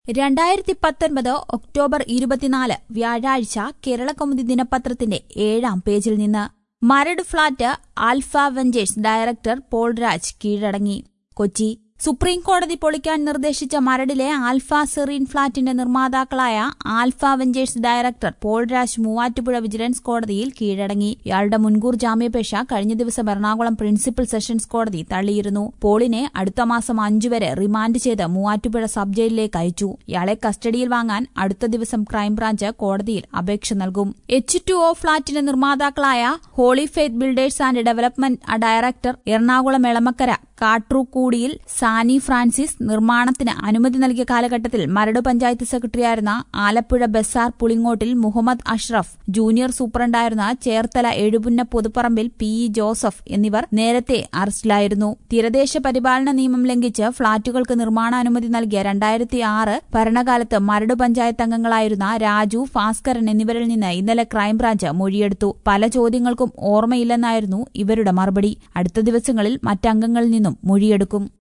രണ്ടായിരത്തി പത്തൊൻപത് ഒക്ടോബർ ഇരുപത്തിനാല് വ്യാഴാഴ്ച കേരളകൗമുദി ദിനപത്രത്തിന്റെ ഏഴാം പേജിൽ നിന്ന് Maradu flat Alpha Ventures director Paul Raj കീഴടങ്ങി കൊച്ചി സുപ്രീം കോടതി പൊളിക്കാൻ നിർദ്ദേശിച്ച മരടിലെ ആൽഫ സെറീൻ ഫ്ളാറ്റിന്റെ നിർമ്മാതാക്കളായ Alpha Ventures director Paul Raj Muvattupuzha vigilance കോടതിയിൽ കീഴടങ്ങി ഇയാളുടെ മുൻകൂർ ജാമ്യാപേക്ഷ കഴിഞ്ഞ ദിവസം എറണാകുളം പ്രിൻസിപ്പൽ സെഷൻസ് കോടതി തള്ളിയിരുന്നു പോളിനെ അടുത്ത മാസം അഞ്ചുവരെ റിമാൻഡ് ചെയ്ത് മൂവാറ്റുപുഴ സബ് ജയിലിലേക്ക് അയച്ചു ഇയാളെ കസ്റ്റഡിയിൽ വാങ്ങാൻ അടുത്ത ദിവസം ക്രൈംബ്രാഞ്ച് കോടതിയിൽ അപേക്ഷ നൽകും എച്ച് ടു ഒ ഫ്ളാറ്റിന്റെ നിർമ്മാതാക്കളായ Holy Faith Builders and Development director Ernakulam Elamakkara കാട്രൂക്കൂടിയിൽ സാനി ഫ്രാൻസിസ് നിർമ്മാണത്തിന് അനുമതി നൽകിയ കാലഘട്ടത്തിൽ മരട് പഞ്ചായത്ത് സെക്രട്ടറിയായിരുന്ന ആലപ്പുഴ ബസാർ പുളിങ്ങോട്ടിൽ മുഹമ്മദ് അഷ്റഫ് ജൂനിയർ സൂപ്രണ്ടായിരുന്ന Cherthala Ezhupunna Pothupparambil P E Joseph എന്നിവർ നേരത്തെ അറസ്റ്റിലായിരുന്നു തീരദേശ പരിപാലന നിയമം ലംഘിച്ച് ഫ്ളാറ്റുകൾക്ക് നിർമ്മാണാനുമതി നൽകിയ രണ്ടായിരത്തി ആറ് ഭരണകാലത്ത് മരട് പഞ്ചായത്ത് അംഗങ്ങളായിരുന്ന രാജു ഭാസ്കരൻ എന്നിവരിൽ നിന്ന് ഇന്നലെ ക്രൈംബ്രാഞ്ച് മൊഴിയെടുത്തു പല ചോദ്യങ്ങൾക്കും ഓർമ്മയില്ലെന്നായിരുന്നു ഇവരുടെ മറുപടി അടുത്ത ദിവസങ്ങളിൽ മറ്റംഗങ്ങളിൽ നിന്നും മൊഴിയെടുക്കും